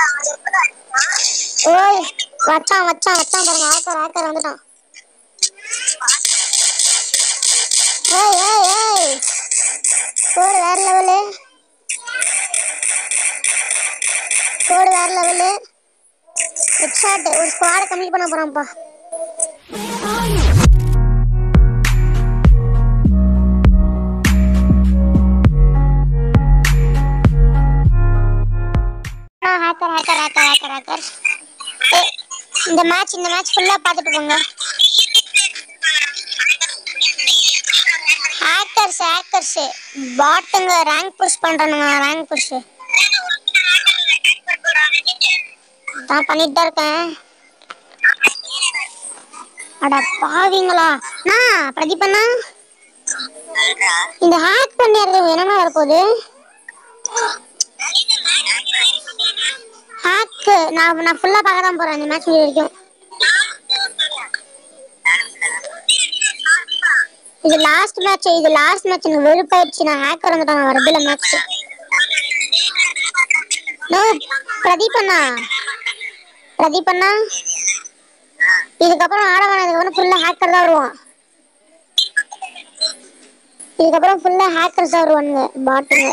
ஓய் வச்சான் வச்சான் வச்சான் பாருங்க ஹேக்கர் ஹேக்கர் வந்துட்டான் ஏய் ஏய் ஏய் கோடு வேற லெவலு கோடு வேற லெவலு ஹெட்ஷாட் ஒரு ஸ்குவாடை கம்ப்ளீட் பண்ண போறான்ப்பா hacker hacker hacker hacker hacker இந்த மேட்ச் இந்த மேட்ச் ஃபுல்லா பார்த்துட்டு போங்க ஹேக்கர்ஸ் ஹேக்கர்ஸ் பாட்டுங்க ரேங்க் புஷ் பண்றானுங்க ரேங்க் புஷ் நான் பண்ணிட்டு தான் இருக்கேன் அட பாவிங்களா நான் பிரதீப் அண்ணா இந்த ஹேக் பண்ணிடுறது என்னென்ன வரப்போகுது ஹேக் நான் நான் ஃபுல்லா பார்க்க தான் போறேன் இந்த மேட்ச் வரைக்கும் இது லாஸ்ட் மேட்ச் இது லாஸ்ட் மேட்ச் எனக்கு வெறுப்பாயிடுச்சு நான் ஹேக்கர் வந்துட்டாங்க வரதுல மேட்ச் நோ பிரதீப் அண்ணா பிரதீப் அண்ணா இதுக்கப்புறம் ஆட வேணாம் இதுக்கப்புறம் ஃபுல்லா ஹேக்கர் தான் வருவான் இதுக்கப்புறம் ஃபுல்லா ஹேக்கர்ஸ் தான் வருவானுங்க பாட்டுங்க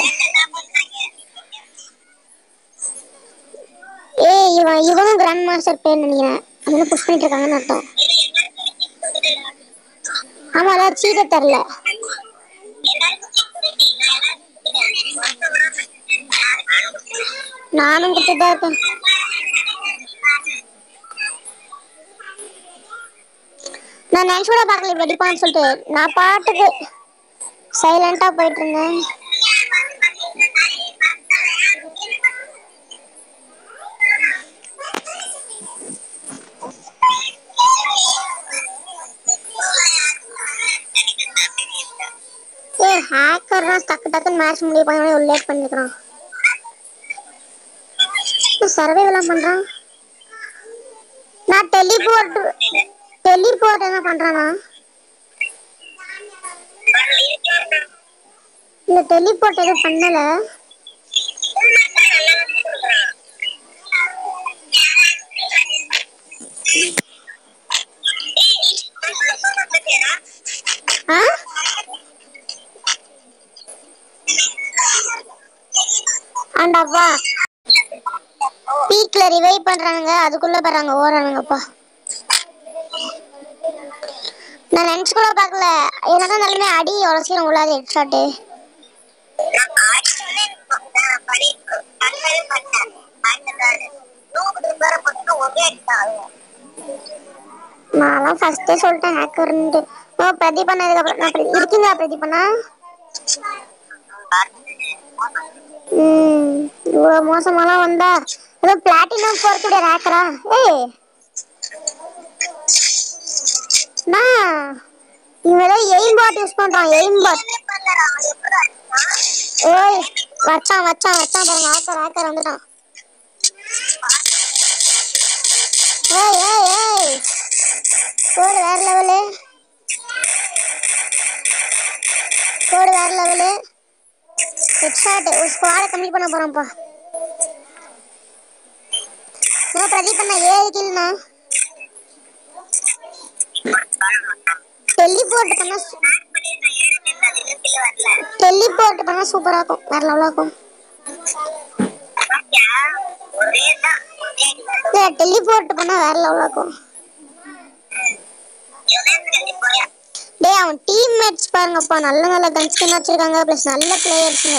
ஏய் இவன் இவனும் கிராண்ட் மாஸ்டர் பேர் நினைக்கிறேன் அவனும் புஷ் பண்ணிட்டு இருக்காங்கன்னு அர்த்தம் ஆமா அதான் சீட்டை தரல நானும் கொடுத்துட்டு தான் இருக்கேன் நான் நினைச்சு கூட பார்க்கல இப்படி அடிப்பான்னு சொல்லிட்டு நான் பாட்டுக்கு சைலண்டா போயிட்டு இருந்தேன் ஏ ஹேக்கர் தான் டக்கு டக்குன்னு மேட்ச் முடிவு பண்ணி ஒரு லேட் பண்ணிக்கிறான் சர்வைவெல்லாம் பண்றான் நான் டெலிபோர்ட் டெலிபோர்ட் என்ன பண்றானா இந்த டெலிபோர்ட் எதுவும் பண்ணல ஆ ஆண்டாப்பா பீக்ல ரிவைவ் பண்றாங்க அதுக்குள்ள போறாங்க ஓடுறானுங்கப்பா நான் நினைச்சு கூட பார்க்கல என்னதான் நிலைமை அடி எவ்வளோ சீக்கிரம் உள்ளாது ஹெட் ஷாட்டு நான்லாம் ஃபர்ஸ்டே சொல்லிட்டேன் ஹேக்கர்ன்ட்டு ஓ பிரதீப் அண்ணா இதுக்கப்புறம் நான் பிரதி- இருக்கீங்களா பிரதீப் அண்ணா ம் இவ்வளோ மோசமாலாம் வந்தா ஏதோ பிளாட்டினம் போறக்கூடிய ஹேக்கரா ஏய் நான் இவன் ஏதோ எய்ம் பாட் யூஸ் பண்றான் எய்ம் பாட் ஏய் வச்சான் வச்சான் வச்சான் பாருங்க ஹேக்கர் ஹேக்கர் வந்துட்டான் ஏய் ஏய் ஏய் கோடு வேற லெவலு கோடு வேற லெவலு ஹெட்ஷாட் ஒரு ஸ்குவாடை கம்ப்ளீட் பண்ண போறான்ப்பா நோ பிரதீப் அண்ணா ஏழு கில்னா டெலிபோர்ட் பண்ணா டெலிபோர்ட் பண்ணா சூப்பரா இருக்கும் வேற லெவலா இருக்கும் இல்ல டெலிபோர்ட் பண்ணா வேற லெவலா இருக்கும் டேய் அவன் டீம்மேட்ஸ் பாருங்கப்பா நல்ல நல்ல கன் ஸ்கின் வச்சிருக்காங்க ப்ளஸ் நல்ல பிளேயர்ஸுங்க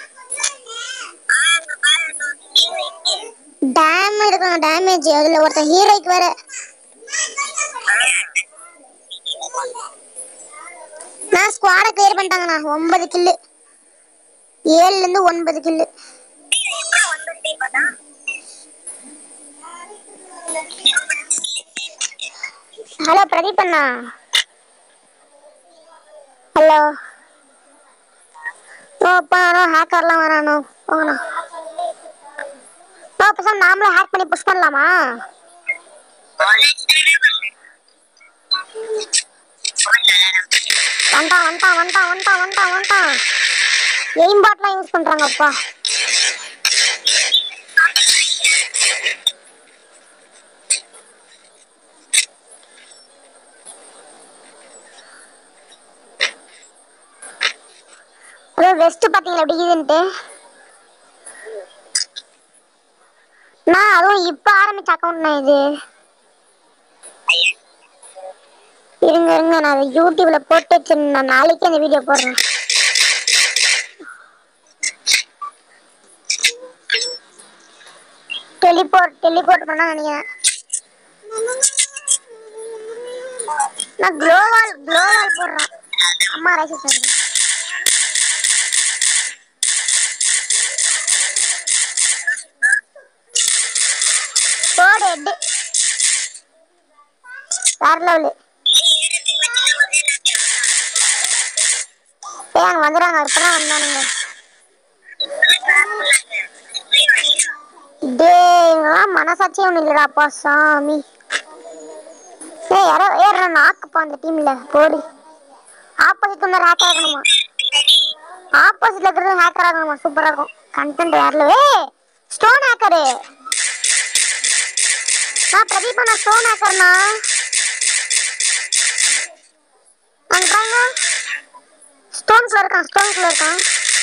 டேம் எடுக்கிறாங்க டேமேஜ் அதுல ஒருத்தன் ஹீரோய்க்கு வேற நான் ஸ்குவாடை கிளியர் பண்ணிட்டாங்கண்ணா ஒன்பது கில்லு ஏழுல இருந்து ஒன்பது கில்லு ஹலோ பிரதீப் அண்ணா ஹலோ ஓ அப்பா ஹேக்கர்லாம் வரானோ போங்கண்ணா ஓ பேசாம நாமளும் ஹேக் பண்ணி புஷ் பண்ணலாமா வந்துட்டான் வந்துட்டான் வந்துட்டான் வந்துட்டான் வந்துட்டான் வந்துட்டான் எய்ம் பாட்லாம் யூஸ் பண்றாங்கப்பா ஹலோ வெஸ்ட் பாத்தீங்களா எப்படி இருக்குதுன்ட்டு நான் அதுவும் இப்ப ஆரம்பிச்ச அக்கௌண்ட்ண்ணா இது இருங்க இருங்க நான் அதை யூடியூப்ல போட்டு வச்சிருந்தேன் நான் நாளைக்கு அந்த வீடியோ போடுறேன் டெலிபோர்ட் டெலிபோர்ட் பண்ணா நினைக்கிறேன் நான் க்ளோவால் க்ளோவால் போடுறேன் அம்மா ரைஸ் சொல்றேன் போடு எட்டு வேற லெவலு ஏய் அங்க வந்துடுறாங்க இப்பதான் வந்தானுங்க டேய் இவங்களாம் மனசாட்சியே ஒண்ணு இல்லடாப்பா சாமி ஏய் யாரோ ஏறா நாக்குப்பா அந்த டீம்ல போடி ஆப்போசிட் வந்து ஹேக்கர் ஆகணுமா ஆப்போசிட்ல இருக்கிறது ஹேக்கர் ஆகணுமா சூப்பரா இருக்கும் கண்டென்ட் யாரில் ஏய் ஸ்டோன் ஹேக்கரு நான் பிரதீபா நான் ஸ்டோன் ஹேக்கர்னா அங்க பாருங்க ஸ்டோன்ஸ்ல இருக்கான் ஸ்டோன்ஸ்ல இருக்கான்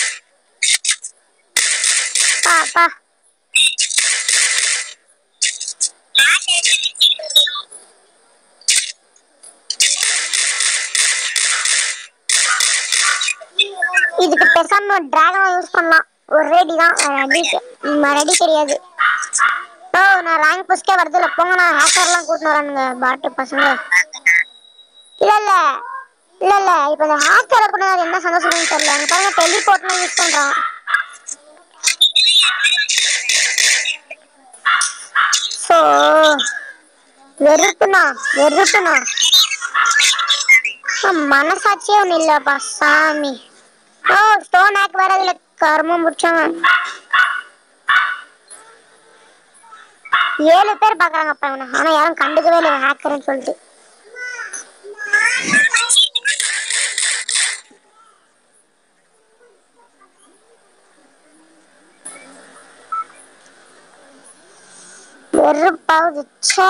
பா பா இதுக்கு பேசாம டிராகன் யூஸ் பண்ணலாம் ஒரு ரெடி தான் ரெடி ரெடி தெரியாது ஓ நான் ரேங்க் புஷ்கே வரது இல்ல போங்க நான் ஹேக்கர்லாம் கூட்டிட்டு வரானுங்க பாட்டு பசங்க இல்ல இல்ல இல்ல இல்ல இப்போ இந்த ஹேக்கரை கூட அது என்ன சந்தோஷம்னு தெரியல அங்க பாருங்க டெலிபோர்ட்லாம் யூஸ் பண்றான் ஸோ வெறுப்புனா வெறுப்புனா மனசாட்சியே ஒன்றும் இல்லப்பா சாமி ஓ ஸ்டோன் ஹேக் வேற இதுல கர்மம் முடிச்சாங்க ஏழு பேர் பாக்குறாங்கப்பா இவனை ஆனா யாரும் கண்டுக்கவே இல்லை ஹேக்கர்னு சொல்லிட்டு வெறுப்பாவது ச்சே.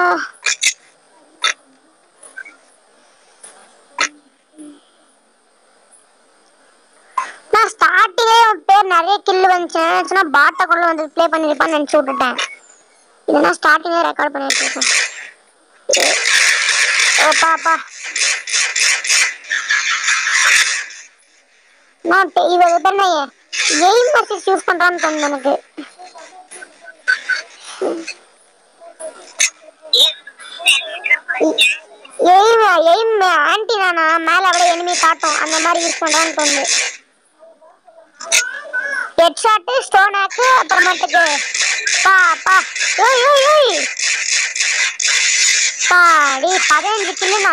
நான் ஸ்டார்டிங்கே உன் பேர் நிறைய கில் வந்துச்சு நினைச்சுன்னா பாட்டை கொண்டு வந்து ப்ளே பண்ணிருப்பான்னு நினைச்சு விட்டுட்டேன் இல்லைன்னா ஸ்டார்டிங்கே ரெக்கார்ட் பண்ணி வச்சிருக்கேன் ஓப்பா அப்பா நான் இப்ப இவ இது பண்ண எய்ம் அசிஸ்ட் யூஸ் பண்றான்னு தோணுது எனக்கு எய்ம் எய்ம் ஆன்டி நானா மேல அப்படியே எனிமி காட்டும் அந்த மாதிரி யூஸ் பண்றான்னு தோணுது ஹெட் ஷாட் ஸ்டோன் ஆக்கு அப்புறமேட்டுக்கு பா பா ஏய் ஏய் ஏய் பாடி பதினஞ்சு கில்லுண்ணா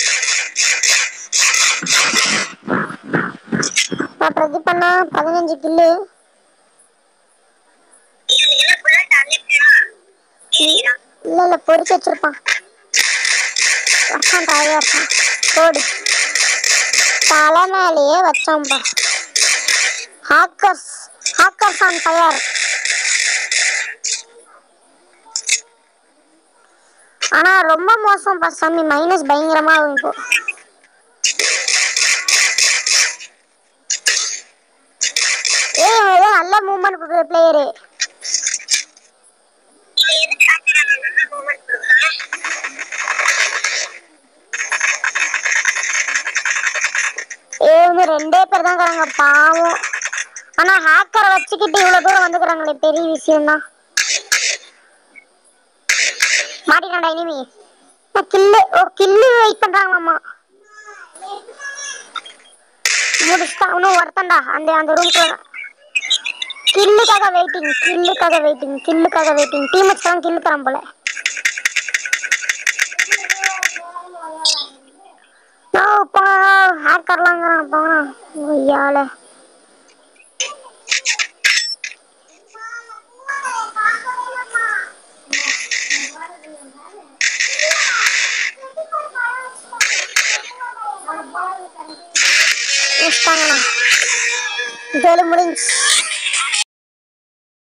நான் பிரதி பண்ணா பதினஞ்சு கில்லு இல்ல இல்ல பொறிச்சு வச்சிருப்பான் வச்சான் தலையா இருப்பான் போடு தலை மேலேயே வச்சான்பா ஹாக்கர்ஸ் ஹாக்கர்ஸ் ஆன் ஃபயர் ஆனா ரொம்ப மோசம் பா சாமி மைனஸ் பயங்கரமா ஆகும் இப்போ ஏய் இவன் ஏதோ நல்ல மூவ்மெண்ட் கொடுக்குற பிளேயரு ஏய் இவங்க ரெண்டே பேர் தான் இருக்கிறாங்க பாவம் ஆனா ஹேக்கரை வச்சுக்கிட்டு இவ்வளவு தூரம் வந்துக்கிறாங்களே பெரிய விஷயம் தான் மாட்டிட்டான்டா இனிமே கில்லு ஓ கில்லு வெயிட் பண்றாங்களாமா முடிச்சுட்டான் இன்னும் ஒருத்தன்டா அந்த அந்த ரூம்குள்ள கில்லுக்காக வெயிட்டிங் கில்லுக்காக வெயிட்டிங் கில்லுக்காக வெயிட்டிங் டீம் தான் கில்லு தரான் போல நோ பா ஹேக்கர்லாங்கிறான் போனா ஐயால முடிச்சிட்டாங்கண்ணா இதோட முடிஞ்சு